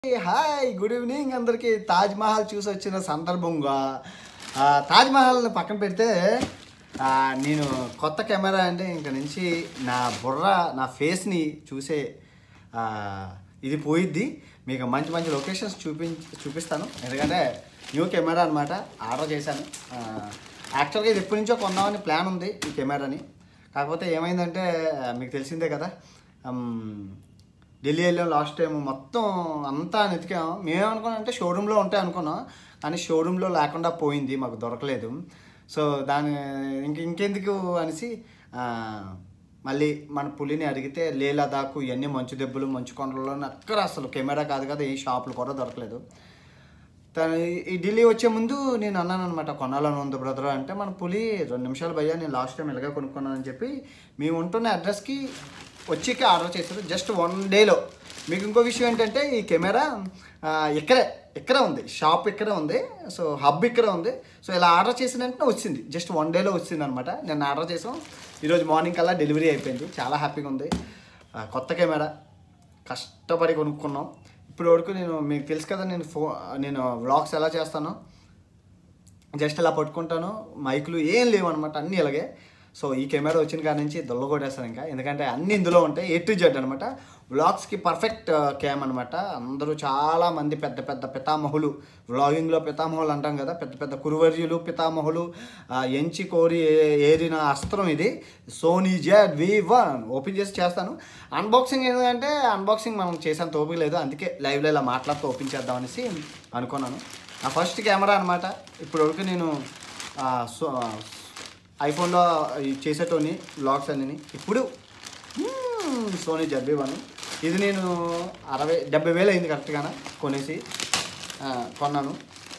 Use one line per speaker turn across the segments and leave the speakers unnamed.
Hi good evening అందరికీ తాజ్ మహల్ చూసి వచ్చిన సందర్భంగా ఆ, తాజ్ మహల్ పక్కన పెడితే ఆ, నేను కొత్త కెమెరా అంటే ఇంక నుంచి నా బుర్ర నా ఫేస్ని చూసే ఆ, ఇది పోయిద్ది మీకు మంచి మంచి లొకేషన్స్ చూపి చూపిస్తాను ఎందుకంటే న్యూ కెమెరా అనమాట ఆర్డర్ చేశాను ఆ, యాక్చువల్గా ఇది ఎప్పటి నుంచో కొందామని ప్లాన్ ఉంది ఈ కెమెరాని కాకపోతే ఏమైందంటే ఆ, మీకు తెలిసిందే కదా అమ్, ఢిల్లీ వెళ్ళాం లాస్ట్ టైం మొత్తం అంతా వెతికాం మేమేమనుకున్నాం అంటే షోరూంలో ఉంటాయి అనుకున్నాం కానీ షోరూంలో లేకుండా పోయింది మాకు దొరకలేదు సో దాని ఇంక ఇంకెందుకు అనేసి ఆ, మళ్ళీ మన పులిని అడిగితే లే లదాఖ్ ఇవన్నీ మంచు దెబ్బలు మంచు కొండలలో అక్కడ అసలు కెమెరా కాదు కదా ఏ షాపులు కూడా దొరకలేదు తను ఈ ఢిల్లీ వచ్చే ముందు నేను అన్నాను అనమాట కొనాలని ఉంది బ్రదర్ అంటే మన పులి రెండు నిమిషాలు భయ్యా నేను లాస్ట్ టైం ఇలాగే కొనుక్కున్నానని చెప్పి మేము ఉంటున్న అడ్రస్కి వచ్చి ఆర్డర్ చేశారు జస్ట్ వన్ డేలో మీకు ఇంకో విషయం ఏంటంటే ఈ కెమెరా ఆ, ఇక్కడే ఇక్కడే ఉంది షాప్ ఇక్కడే ఉంది సో హబ్ ఇక్కడే ఉంది సో ఇలా ఆర్డర్ చేసిన వెంటనే వచ్చింది జస్ట్ వన్ డేలో వచ్చింది అనమాట నేను ఆర్డర్ చేసాం ఈరోజు మార్నింగ్ కల్లా డెలివరీ అయిపోయింది చాలా హ్యాపీగా ఉంది ఆ, కొత్త కెమెరా కష్టపడి కొనుక్కున్నాం ఇప్పుడు వరకు నేను మీకు తెలుసు కదా నేను ఫో నేను వ్లాగ్స్ ఎలా చేస్తానో జస్ట్ ఇలా పట్టుకుంటాను మైకులు ఏం లేవు అనమాట అన్నీ ఇలాగే సో ఈ కెమెరా వచ్చిన కాడ నుంచి దొల్ల కొట్టేస్తాను ఇంకా ఎందుకంటే అన్ని ఇందులో ఉంటాయి ఏ టు జెడ్ అనమాట వ్లాగ్స్కి పర్ఫెక్ట్ క్యామ్ అనమాట అందరూ చాలా మంది పెద్ద పెద్ద పితామహులు వ్లాగింగ్లో పితామహులు అంటాం కదా పెద్ద పెద్ద కురువర్యులు పితామహులు ఆ, ఎంచి కోరి ఏ- ఏరిన అస్త్రం ఇది Sony Z V one open చేసి చేస్తాను అన్బాక్సింగ్ ఏంటంటే అన్బాక్సింగ్ మనం చేసేంత ఓపిక లేదు అందుకే లైవ్లో ఇలా మాట్లాడుతూ ఓపెన్ చేద్దాం అనేసి అనుకున్నాను నా ఫస్ట్ కెమెరా అనమాట ఇప్పుడు వరకు నేను ఆ, సో ఐఫోన్లో ఈ చేసేటోని బ్లాగ్స్ అన్నీ ఇప్పుడు మ్మ్, సోనీ జబ్బీ వన్ ఇది నేను అరవై డెబ్బై వేలు అయింది కరెక్ట్గానే కొనేసి ఆ, కొన్నాను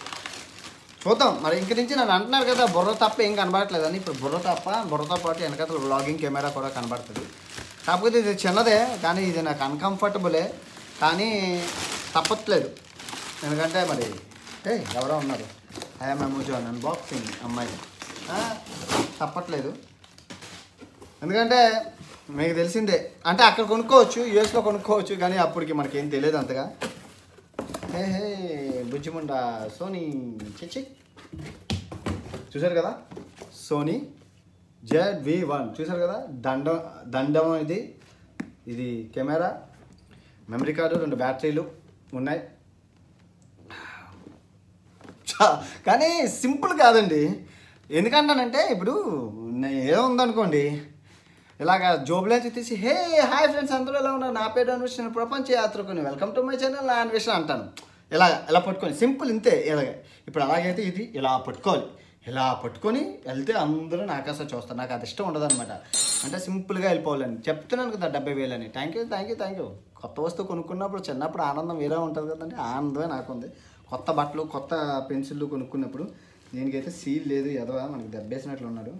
చూద్దాం మరి ఇంక నుంచి నన్ను అంటున్నారు కదా బుర్ర తప్ప ఏం కనబడట్లేదు అని ఇప్పుడు బుర్ర తప్ప బుర్రతో పాటు వెనకాల వ్లాగింగ్ కెమెరా కూడా కనబడుతుంది కాకపోతే ఇది చిన్నదే కానీ ఇది నాకు అన్కంఫర్టబులే కానీ తప్పట్లేదు ఎందుకంటే మరి ఏ ఎవరో ఉన్నారు ఐఎమ్ అమెజాన్ అన్బాక్సింగ్ అమ్మాయి ఆ, తప్పట్లేదు ఎందుకంటే మీకు తెలిసిందే అంటే అక్కడ కొనుక్కోవచ్చు యూఎస్లో కొనుక్కోవచ్చు కానీ అప్పటికి మనకేం తెలియదు అంతగా హే హే బుజ్జిముండ సోనీ చిచ్చి చూసారు కదా సోనీ జెడ్ వి వన్ చూసారు కదా దండం దండం ఇది ఇది కెమెరా మెమరీ కార్డు రెండు బ్యాటరీలు ఉన్నాయి చా- కానీ సింపుల్ కాదండి ఎందుకంటానంటే ఇప్పుడు నే- ఏదో ఉందనుకోండి ఇలాగ జోబులోంచి తీసి హే హాయ్ ఫ్రెండ్స్ అందరూ ఎలా ఉన్నారు నా పేరు అన్వేషణ ప్రపంచ యాత్రకుని వెల్కమ్ టు మై ఛానల్ నా అన్వేషణ అంటాను ఇలా ఇలా పట్టుకొని సింపుల్ ఇంతే ఇలాగ ఇప్పుడు అలాగైతే ఇది ఇలా పట్టుకోవాలి ఇలా పట్టుకొని వెళ్తే అందరూ నాకాస చూస్తారు నాకు అది ఇష్టం ఉండదు అనమాట అంటే సింపుల్గా వెళ్ళిపోవాలని చెప్తున్నాను కదా డెబ్బై వేలని thank you thank you thank you కొత్త వస్తువు కొనుక్కున్నప్పుడు చిన్నప్పుడు ఆనందం వేరే ఉంటుంది కదండి ఆ ఆనందమే నాకుంది కొత్త బట్టలు కొత్త పెన్సిళ్ళు కొనుక్కున్నప్పుడు దీనికైతే సీల్ లేదు ఎదవా మనకి దెబ్బేసినట్లు ఉన్నాడు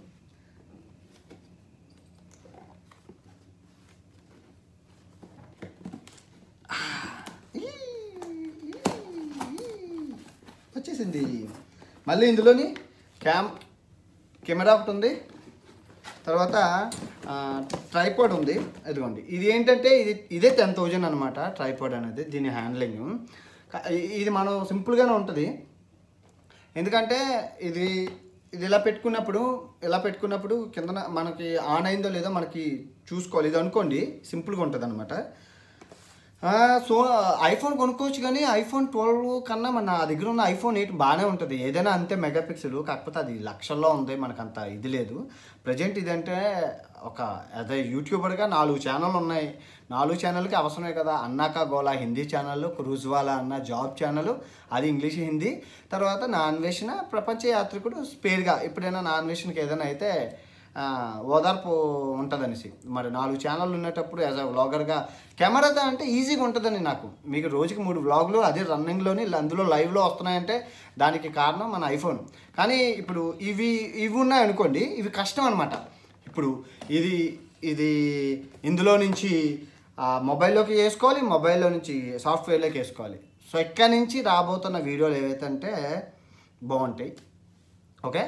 వచ్చేసింది మళ్ళీ ఇందులోని క్యామ్ కెమెరా ఒకటి ఉంది తర్వాత ట్రైపాడ్ ఉంది ఇదిగోండి ఇది ఏంటంటే ఇది ఇదే టెన్ థౌజండ్ అనమాట ట్రైపాడ్ అనేది దీని హ్యాండ్లింగ్ ఇది మనం సింపుల్గానే ఉంటుంది ఎందుకంటే ఇది ఇది ఇలా పెట్టుకున్నప్పుడు ఇలా పెట్టుకున్నప్పుడు కింద మనకి ఆన్ అయిందో లేదో మనకి చూసుకోవాలి ఇది అనుకోండి సింపుల్గా ఉంటుంది అనమాట సో ఐఫోన్ కొనుక్కోవచ్చు కానీ ఐఫోన్ ట్వెల్వ్ కన్నా మన నా దగ్గర ఉన్న ఐఫోన్ ఎయిట్ బాగానే ఉంటుంది ఏదైనా అంతే మెగాపిక్సెల్ కాకపోతే అది లక్షల్లో ఉంది మనకు అంత ఇది లేదు ప్రజెంట్ ఇదంటే ఒక అదే యూట్యూబర్గా నాలుగు ఛానల్ ఉన్నాయి నాలుగు ఛానల్కి అవసరమే కదా అన్నాకా గోలా హిందీ ఛానల్ క్రూజ్వాలా అన్న జాబ్ ఛానల్ అది ఇంగ్లీష్ హిందీ తర్వాత నా అన్వేషణ ప్రపంచ యాత్రికుడు స్పేర్గా ఎప్పుడైనా నా అన్వేషణకి ఏదైనా అయితే ఆ, ఓదార్పు ఉంటుందనేసి మరి నాలుగు ఛానళ్ళు ఉండేటప్పుడు యాజ్ అ వ్లాగర్గా కెమెరాతో అంటే ఈజీగా ఉంటుందని నాకు మీకు రోజుకి మూడు వ్లాగులు అదే రన్నింగ్లోని అందులో లైవ్లో వస్తున్నాయంటే దానికి కారణం మన ఐఫోన్ కానీ ఇప్పుడు ఇవి ఇవి ఉన్నాయి అనుకోండి ఇవి కష్టం అనమాట ఇప్పుడు ఇది ఇది ఇందులో నుంచి ఆ, మొబైల్లోకి వేసుకోవాలి మొబైల్లో నుంచి సాఫ్ట్వేర్లోకి వేసుకోవాలి సో ఎక్కడి నుంచి రాబోతున్న వీడియోలు ఏవైతే అంటే బాగుంటాయి ఓకే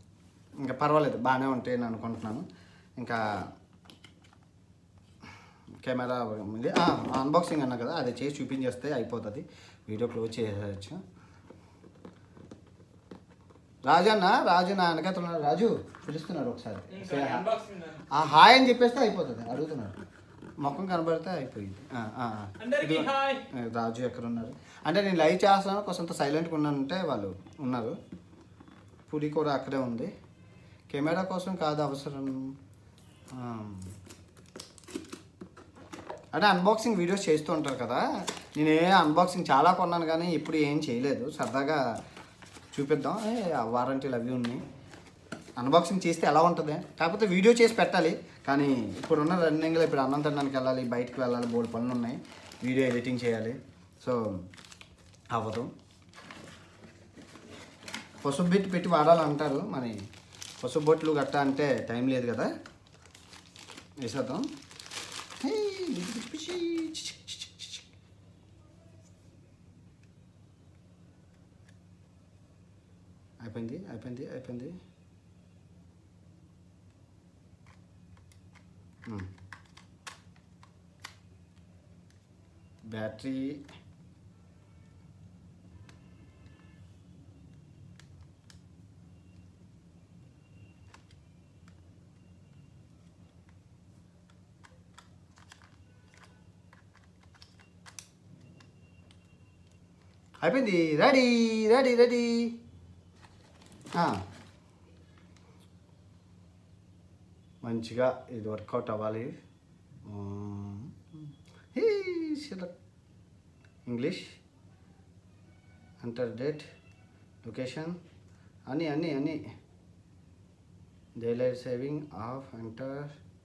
ఇంకా పర్వాలేదు బాగానే ఉంటాయి అని అనుకుంటున్నాను ఇంకా కెమెరా ఉంది అన్బాక్సింగ్ అన్నా కదా అది చేసి చూపించేస్తే అయిపోతుంది వీడియో క్లోజ్ చేసేయచ్చు రాజు అన్న రాజు నా వెనకతున్నాడు రాజు పిలుస్తున్నాడు ఒకసారి Say hi.
అన్బాక్సింగ్
ఆ హాయ్ అని చెప్పేస్తే అయిపోతుంది అడుగుతున్నాడు ముఖం కనబడితే అయిపోయింది ఆ, ఆ, ఆ.
అందరికీ
ఇదిగో.
హాయ్
ఏ, రాజు ఎక్కడ ఉన్నారు అంటే నేను లైవ్ చేస్తాను కొంత సైలెంట్గా ఉన్నానంటే వాళ్ళు ఉన్నారు పూరి కూర అక్కడే ఉంది కెమెరా కోసం కాదు అవసరం ఆ. అంటే అన్బాక్సింగ్ వీడియోస్ చేస్తూ ఉంటారు కదా నేను ఏ అన్బాక్సింగ్ చాలా కొన్నాను కానీ ఇప్పుడు ఏం చేయలేదు సరదాగా చూపిద్దాం ఏ, ఆ వారంటీలు అవి ఉన్నాయి అన్బాక్సింగ్ చేస్తే ఎలా ఉంటుంది కాకపోతే వీడియో చేసి పెట్టాలి కానీ ఇప్పుడున్న రన్నింగ్లో ఇప్పుడు అన్నం తినడానికి వెళ్ళాలి బయటకు వెళ్ళాలి బోల్డ్ పనులు ఉన్నాయి వీడియో ఎడిటింగ్ చేయాలి సో అవ్వదు పసుపు పెట్టి పెట్టి వాడాలంటారు మరి పసుపు బొట్లు గట్ట అంటే టైం లేదు కదా వేసేద్దాం హే, పిచ్చి పిచ్చి, చిచి, చిచి, చిచి. అయిపోయింది అయిపోయింది అయిపోయింది మ్మ్. బ్యాటరీ అయిపోయింది రెడీ రెడీ రెడీ మంచిగా ఇది వర్కౌట్ అవ్వాలి హే, శిల- ఇంగ్లీష్ ఎంటర్ డేట్ లొకేషన్ అన్నీ అన్నీ అన్నీ daylight saving off enter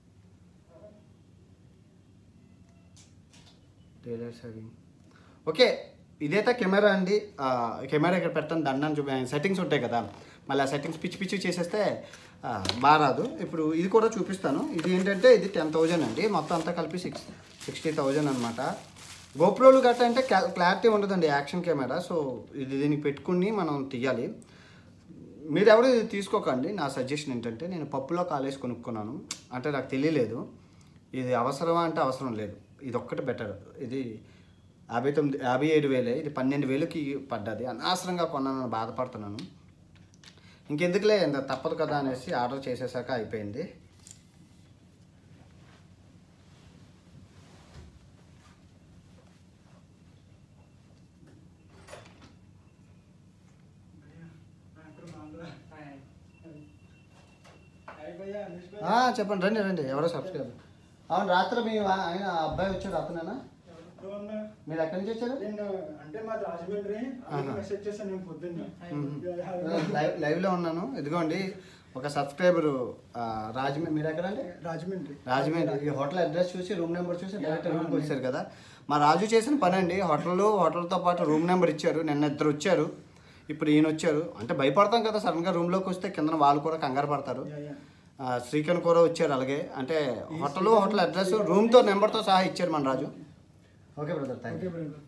daylight saving okay ఇదైతే కెమెరా అండి ఆ, కెమెరా ఇక్కడ పెట్టాను దండాన్ని చూపి సెట్టింగ్స్ ఉంటాయి కదా మళ్ళీ ఆ సెట్టింగ్స్ పిచ్చి పిచ్చి చేసేస్తే ఆ, బాగా రాదు ఇప్పుడు ఇది కూడా చూపిస్తాను ఇది ఏంటంటే ఇది టెన్ థౌజండ్ అండి మొత్తం అంతా కలిపి సిక్స్ సిక్స్టీ థౌజండ్ అనమాట గోప్రోలు గట్ట అంటే క్లారిటీ ఉండదండి యాక్షన్ కెమెరా సో ఇది దీనికి పెట్టుకుని మనం తీయాలి మీరు ఎవరు ఇది తీసుకోకండి నా సజెషన్ ఏంటంటే నేను పప్పులో కాలేసి కొనుక్కున్నాను అంటే నాకు తెలియలేదు ఇది అవసరమా అంటే అవసరం లేదు ఇది ఒక్కటి బెటర్ ఇది యాభై తొమ్మిది యాభై ఏడు వేలే ఇది పన్నెండు వేలకి పడ్డది అనవసరంగా కొన్నాను బాధపడుతున్నాను ఇంకెందుకులే ఇంత తప్పదు కదా అనేసి ఆర్డర్ చేసేసాక అయిపోయింది ఆ, చెప్పండి రండి రండి ఎవరో సబ్స్క్రైబ్ అవును రాత్రి మీ వా- ఆయన అబ్బాయి వచ్చాడు అతనేనా మీరు ఎక్కడి నుంచి వచ్చారు
నేను అంటే మా రాజమండ్రి
ఆహా.
మెసేజ్ చేశాను నేను పొద్దున్న
లైవ్ లైవ్లో ఉన్నాను ఇదిగోండి ఒక సబ్స్క్రైబరు రాజమండ్రి మీరు ఎక్కడ అండి
రాజమండ్రి
రాజమండ్రి ఈ హోటల్ అడ్రస్ చూసి రూమ్ నెంబర్ చూసి డైరెక్ట్ రూమ్కి వచ్చారు కదా మా రాజు చేసిన పని అండి హోటల్ హోటల్తో పాటు రూమ్ నెంబర్ ఇచ్చారు నిన్న ఇద్దరు వచ్చారు ఇప్పుడు ఈయన వచ్చారు అంటే భయపడతాం కదా సడన్గా రూమ్లోకి వస్తే కింద వాళ్ళు కూడా కంగారు పడతారు
యా, యా.
ఆ, శ్రీకరణ్ కూడా వచ్చారు అలాగే అంటే హోటల్ హోటల్ అడ్రస్ రూమ్తో నెంబర్తో సహా ఇచ్చారు మన Raju okay brother thank
okay
you
brother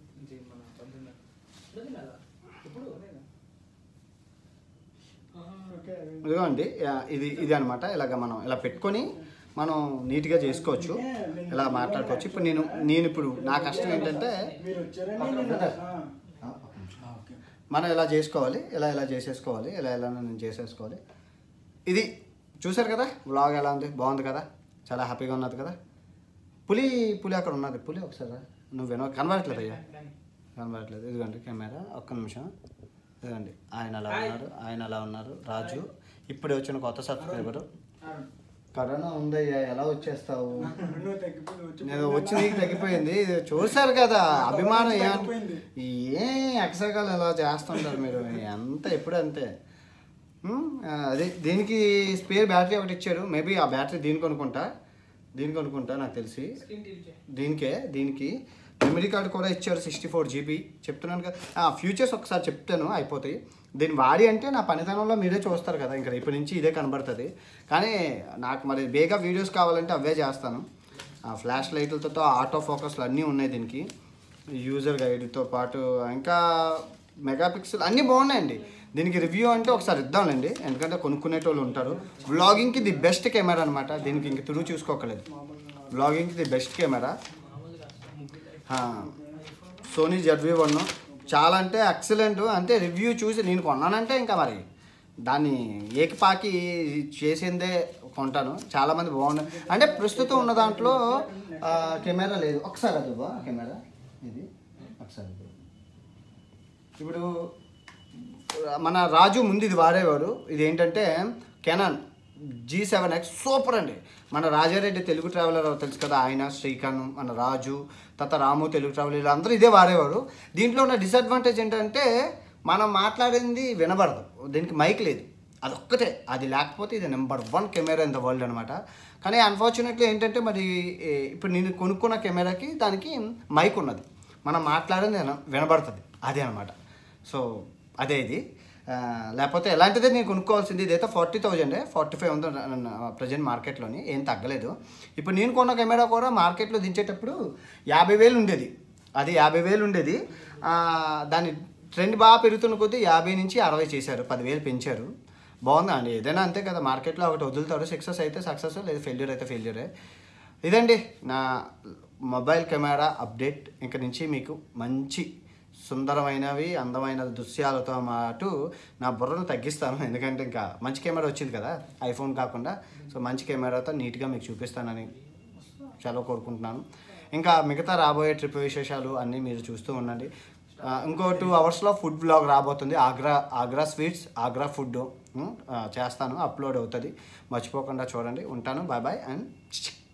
okay
ఇదిగోండి ఆ, ఇది ఇది అనమాట ఇలాగ మనం ఇలా పెట్టుకొని మనం నీట్గా చేసుకోవచ్చు ఇలా మాట్లాడుకోవచ్చు ఇప్పుడు నేను నేను ఇప్పుడు నా కష్టం ఏంటంటే
మీరు వచ్చారని నేను
బ్రదర్.
ఆ,
ఆ, ఒక్క నిమిషం.
ఆ, ఓకే
మనం ఇలా చేసుకోవాలి ఇలా ఇలా చేసేసుకోవాలి ఇలా ఇలా నేను చేసేసుకోవాలి ఇది చూసారు కదా వ్లాగ్ ఎలా ఉంది బాగుంది కదా చాలా హ్యాపీగా ఉన్నది కదా పులి పులి అక్కడ ఉన్నది పులి ఒకసారి రా. నువ్వు వినో కనబడట్లేదు అయ్యా కనబడట్లేదు ఇదిగోండి కెమెరా ఒక్క నిమిషం ఇదిగోండి ఆయన అలా ఉన్నారు ఆయన అలా ఉన్నారు రాజు ఇప్పుడే వచ్చిన కొత్త సబ్స్క్రైబరు కరోనా ఉందయ్యా ఎలా వచ్చేస్తావు
నువ్వు తగ్గిపోయి వచ్చి
నేను వచ్చి నీకు తగ్గిపోయింది ఇది చూశారు కదా అభిమానం ఏం
తగ్గిపోయింది.
ఏ ఎక్సగాలు ఎలా చేస్తుంటారు మీరు ఎంత ఎప్పుడు అంతే ఉమ్, ఆ, అదే దీనికి స్పేర్ బ్యాటరీ ఒకటి ఇచ్చారు మేబీ ఆ బ్యాటరీ దీనికి అనుకుంటా దీనికి అనుకుంటా నాకు తెలిసి దీనికే దీనికి మెమరీ కార్డు కూడా ఇచ్చారు సిక్స్టీ ఫోర్ జీబీ చెప్తున్నాను కదా ఫ్యూచర్స్ ఒకసారి చెప్తాను అయిపోతాయి దీన్ని వాడి అంటే నా పనితనంలో మీరే చూస్తారు కదా ఇంకా రేపు నుంచి ఇదే కనబడుతుంది కానీ నాకు మరి బేగా వీడియోస్ కావాలంటే అవే చేస్తాను ఆ ఫ్లాష్ లైట్లతో ఆటో ఫోకస్లు అన్నీ ఉన్నాయి దీనికి యూజర్ గైడ్తో పాటు ఇంకా మెగాపిక్సెల్ అన్నీ బాగున్నాయండి దీనికి రివ్యూ అంటే ఒకసారి ఇద్దాంలేండి ఎందుకంటే కొనుక్కునేటోళ్ళు ఉంటారు వ్లాగింగ్కి ది బెస్ట్ కెమెరా అనమాట దీనికి ఇంక తిరుగు చూసుకోకలేదు బ్లాగింగ్కి the best camera Sony ZV one చాలా అంటే ఎక్సలెంట్ అంటే రివ్యూ చూసి నేను కొన్నానంటే ఇంకా మరి దాన్ని ఏకిపాకి చేసిందే కొంటాను చాలామంది బాగున్నాయి అంటే ప్రస్తుతం ఉన్న దాంట్లో ఆ, కెమెరా లేదు ఒకసారి అది ఇవ్వు, ఆ కెమెరా ఇది ఒకసారి ఇవ్వు. ఇప్పుడు మన రాజు ముందు ఇది వాడేవాడు ఇది ఏంటంటే Canon G seven X super అండి మన రాజారెడ్డి తెలుగు ట్రావెలర్ తెలుసు కదా ఆయన శ్రీకాంత్ మన రాజు తర్వాత రాము తెలుగు ట్రావెలర్ వీళ్ళందరూ ఇదే వాడేవారు దీంట్లో ఉన్న డిసడ్వాంటేజ్ ఏంటంటే మనం మాట్లాడింది వినబడదు దీనికి మైక్ లేదు అదొక్కటే అది లేకపోతే ఇది number one camera in the world అనమాట కానీ అన్ఫార్చునేట్లీ ఏంటంటే మరి ఏ, ఇప్పుడు నేను కొనుక్కున్న కెమెరాకి దానికి మైక్ ఉన్నది మనం మాట్లాడింది విన- వినబడుతుంది అదే అనమాట సో అదే ఇది ఆ, లేకపోతే ఎలాంటిదే నేను కొనుక్కోవాల్సింది ఇదైతే ఫార్టీ థౌజండ్ ఫార్టీ ఫైవ్ ఉంది ప్రజెంట్ మార్కెట్లోని ఏం తగ్గలేదు ఇప్పుడు నేను కొన్న కెమెరా కూడా మార్కెట్లో దించేటప్పుడు యాభై వేలు ఉండేది అది యాభై వేలు ఉండేది ఆ, దాని ట్రెండ్ బాగా పెరుగుతున్న కొద్దీ యాభై నుంచి అరవై చేశారు పదివేలు పెంచారు బాగుందా అండి ఏదైనా అంతే కదా మార్కెట్లో ఒకటి వదులుతారు సక్సెస్ అయితే సక్సెస్ లేదా ఫెయిల్యూర్ అయితే ఫెయిల్యూరే ఇదండి నా మొబైల్ కెమెరా అప్డేట్ ఇంక నుంచి మీకు మంచి సుందరమైనవి అందమైన దృశ్యాలతో మాటు నా బుర్రను తగ్గిస్తాను ఎందుకంటే ఇంకా మంచి కెమెరా వచ్చింది కదా ఐఫోన్ కాకుండా సో మంచి కెమెరాతో నీట్గా మీకు చూపిస్తానని సెలవు కోరుకుంటున్నాను ఇంకా మిగతా రాబోయే ట్రిప్ విశేషాలు అన్నీ మీరు చూస్తూ ఉండండి ఆ, ఇంకో టూ అవర్స్లో ఫుడ్ బ్లాగ్ రాబోతుంది ఆగ్రా ఆగ్రా స్వీట్స్ ఆగ్రా ఫుడ్ చేస్తాను అప్లోడ్ అవుతుంది మర్చిపోకుండా చూడండి ఉంటాను బాయ్ బాయ్ అండ్